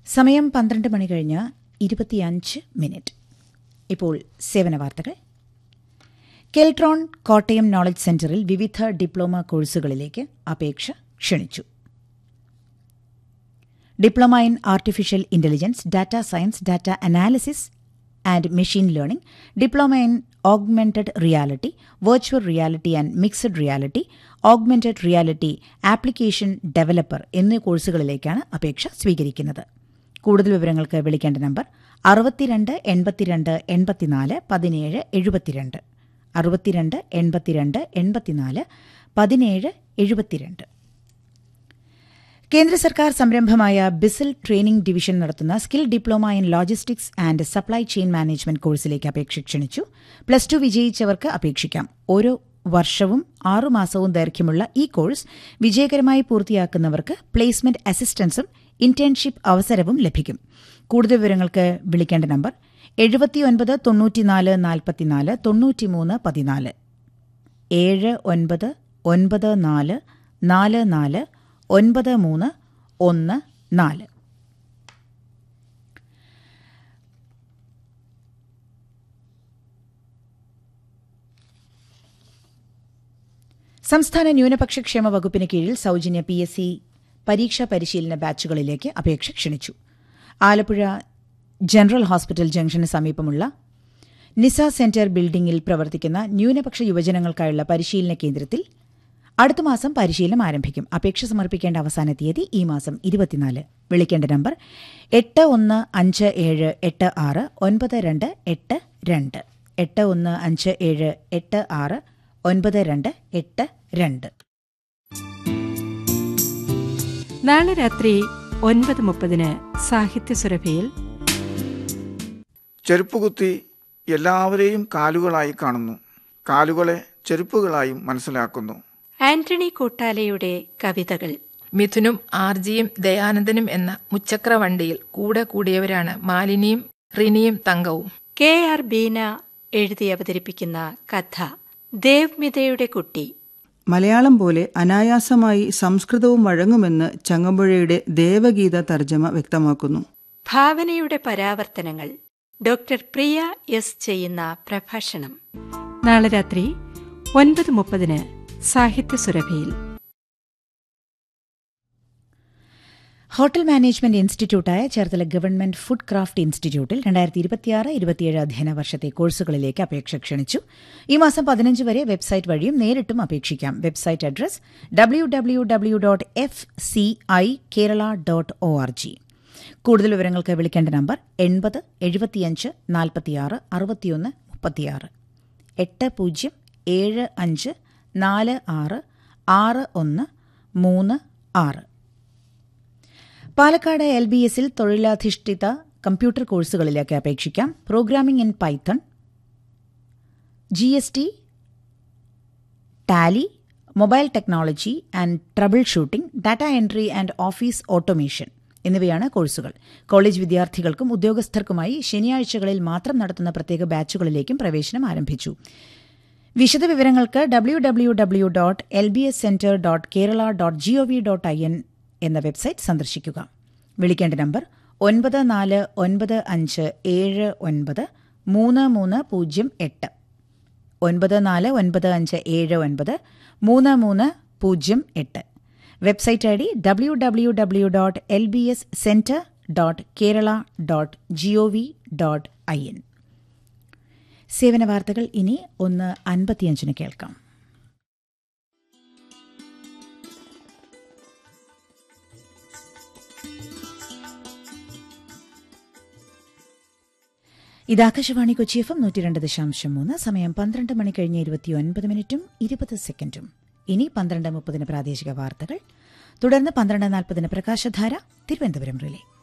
സമയം പന്ത്രണ്ട് മണി കഴിഞ്ഞ് ഇരുപത്തിയഞ്ച് മിനിറ്റ് ഇപ്പോൾ സേവന വാർത്തകൾ കെൽട്രോൺ കോട്ടയം നോളജ് സെന്ററിൽ വിവിധ ഡിപ്ലോമ കോഴ്സുകളിലേക്ക് അപേക്ഷ ക്ഷണിച്ചു diploma in artificial intelligence data science data analysis and machine learning diploma in augmented reality virtual reality and mixed reality augmented reality application developer എന്നീ കോഴ്സുകളിലേക്കാണ് അപേക്ഷ സ്വീകരിക്കുന്നത് കൂടുതൽ വിവരങ്ങൾക്ക് വിളിക്കേണ്ട നമ്പർ അറുപത്തിരണ്ട് എൺപത്തിരണ്ട് എൺപത്തിനാല് പതിനേഴ് എഴുപത്തിരണ്ട് അറുപത്തിരണ്ട് എൺപത്തിരണ്ട് എൺപത്തിനാല് പതിനേഴ് എഴുപത്തിരണ്ട് കേന്ദ്ര സർക്കാർ സംരംഭമായ ബിസിൽ ട്രെയിനിംഗ് ഡിവിഷൻ നടത്തുന്ന skill diploma in logistics and supply chain management കോഴ്സിലേക്ക് അപേക്ഷ ക്ഷണിച്ചു പ്ലസ് ടു വിജയിച്ചവർക്ക് അപേക്ഷിക്കാം ഓരോ വർഷവും ആറുമാസവും ദൈർഘ്യമുള്ള ഈ കോഴ്സ് വിജയകരമായി പൂർത്തിയാക്കുന്നവർക്ക് പ്ലേസ്മെന്റ് അസിസ്റ്റൻസും ഇന്റേൺഷിപ്പ് അവസരവും ലഭിക്കും കൂടുതൽ വിവരങ്ങൾക്ക് വിളിക്കേണ്ട നമ്പർ എഴുപത്തിയൊൻപത് തൊണ്ണൂറ്റിനാല് നാൽപ്പത്തിനാല് തൊണ്ണൂറ്റിമൂന്ന് പതിനാല് ഏഴ് ഒൻപത് ഒൻപത് നാല് നാല് നാല് ഒൻപത് മൂന്ന് ഒന്ന് നാല് സംസ്ഥാന ന്യൂനപക്ഷ ക്ഷേമ വകുപ്പിന് കീഴിൽ സൌജന്യ പി എസ് സി പരീക്ഷാ പരിശീലന ബാച്ചുകളിലേക്ക് അപേക്ഷ ക്ഷണിച്ചു ആലപ്പുഴ ജനറൽ ഹോസ്പിറ്റൽ ജംഗ്ഷന് സമീപമുള്ള നിസ സെന്റർ ബിൽഡിംഗിൽ പ്രവർത്തിക്കുന്ന ന്യൂനപക്ഷ യുവജനങ്ങൾക്കായുള്ള പരിശീലന കേന്ദ്രത്തിൽ അടുത്ത മാസം പരിശീലനം ആരംഭിക്കും അപേക്ഷ സമർപ്പിക്കേണ്ട അവസാന തീയതി ഈ മാസം ഇരുപത്തിനാല് വിളിക്കേണ്ട നമ്പർ എട്ട് ഒന്ന് അഞ്ച് ഏഴ് എട്ട് ആറ് ഒൻപത് രണ്ട് എട്ട് രണ്ട് എട്ട് ഒന്ന് അഞ്ച് ഏഴ് എട്ട് ആറ് ഒൻപത് രണ്ട് എട്ട് രണ്ട് നാളെ രാത്രി ഒൻപത് മുപ്പതിന് സാഹിത്യസുരഭിയിൽ ചെരുപ്പുകുത്തി എല്ലാവരെയും കാലുകളായി കാണുന്നു കാലുകളെ ചെരുപ്പുകളായും മനസ്സിലാക്കുന്നു ആന്റണി കൂട്ടാലയുടെ കവിതകൾ മിഥുനും ആർജിയും ദയാനന്ദനും എന്ന മുച്ചക്ര വണ്ടിയിൽ കൂടെ കൂടിയവരാണ് മാലിനിയും റിനിയും തങ്കവും കെ ആർ ബീന എഴുതി അവതരിപ്പിക്കുന്ന കഥ ദേവ്മിതയുടെ കുട്ടി മലയാളം പോലെ അനായാസമായി സംസ്കൃതവും വഴങ്ങുമെന്ന് ചങ്ങമ്പുഴയുടെ ദേവഗീത തർജ്ജമ വ്യക്തമാക്കുന്നു ഭാവനയുടെ പരാവർത്തനങ്ങൾ ഡോക്ടർ പ്രിയ എസ് ചെയ്യുന്ന പ്രഭാഷണം നാളെ രാത്രി ഒൻപത് മുപ്പതിന് സാഹിത്യസുരഭിയിൽ ഹോട്ടൽ മാനേജ്മെന്റ് ഇൻസ്റ്റിറ്റ്യൂട്ടായ ചേർത്തല ഗവൺമെന്റ് ഫുഡ് ക്രാഫ്റ്റ് ഇൻസ്റ്റിറ്റ്യൂട്ടിൽ രണ്ടായിരത്തി ഇരുപത്തിയാറ് ഇരുപത്തിയേഴ് അധ്യയന വർഷത്തെ കോഴ്സുകളിലേക്ക് അപേക്ഷ ക്ഷണിച്ചു ഈ മാസം പതിനഞ്ച് വരെ വെബ്സൈറ്റ് വഴിയും നേരിട്ടും അപേക്ഷിക്കാം website address W W W dot F C I Kerala dot O R G കൂടുതൽ വിവരങ്ങൾക്ക് വിളിക്കേണ്ട നമ്പർ എൺപത് എഴുപത്തിയഞ്ച് നാൽപ്പത്തിയാറ് അറുപത്തിയൊന്ന് മുപ്പത്തിയാറ് എട്ട് പൂജ്യം ഏഴ് അഞ്ച് നാല് ആറ് ആറ് ഒന്ന് മൂന്ന് ആറ് പാലക്കാട് എൽ ബി എസിൽ തൊഴിലധിഷ്ഠിത കമ്പ്യൂട്ടർ കോഴ്സുകളിലേക്ക് അപേക്ഷിക്കാം programming in Python G S T Tally mobile technology and troubleshooting data entry and office automation എന്നിവയാണ് കോഴ്സുകൾ കോളേജ് വിദ്യാർത്ഥികൾക്കും ഉദ്യോഗസ്ഥർക്കുമായി ശനിയാഴ്ചകളിൽ മാത്രം നടത്തുന്ന പ്രത്യേക ബാച്ചുകളിലേക്കും പ്രവേശനം ആരംഭിച്ചു വിശദവിവരങ്ങൾക്ക് W W W dot L B S centre dot Kerala dot G O V dot I N എന്ന വെബ്സൈറ്റ് സന്ദർശിക്കുക വിളിക്കേണ്ട നമ്പർ ഒൻപത് നാല് ഒൻപത് അഞ്ച് ഏഴ് ഒൻപത് മൂന്ന് മൂന്ന് പൂജ്യം എട്ട് ഒൻപത് നാല് ഒൻപത് അഞ്ച് ഏഴ് ഒൻപത് മൂന്ന് മൂന്ന് പൂജ്യം എട്ട് website I D W W W dot L B S centre dot Kerala dot G O V dot I N സേവന വാർത്തകൾ ഇനി ഒന്ന് അൻപത്തിയഞ്ചിന് കേൾക്കാം ഇത് ആകാശവാണി കൊച്ചി എഫ് എം നൂറ്റി രണ്ട് ദശാംശം മൂന്ന് സമയം പന്ത്രണ്ട് മണി കഴിഞ്ഞ് ഇരുപത്തിയൊൻപത് മിനിറ്റും ഇരുപത് സെക്കൻഡും ഇനി പന്ത്രണ്ട് മുപ്പതിന് പ്രാദേശിക വാർത്തകൾ തുടർന്ന് പന്ത്രണ്ട് നാൽപ്പതിന് പ്രകാശധാര തിരുവനന്തപുരം റിലേ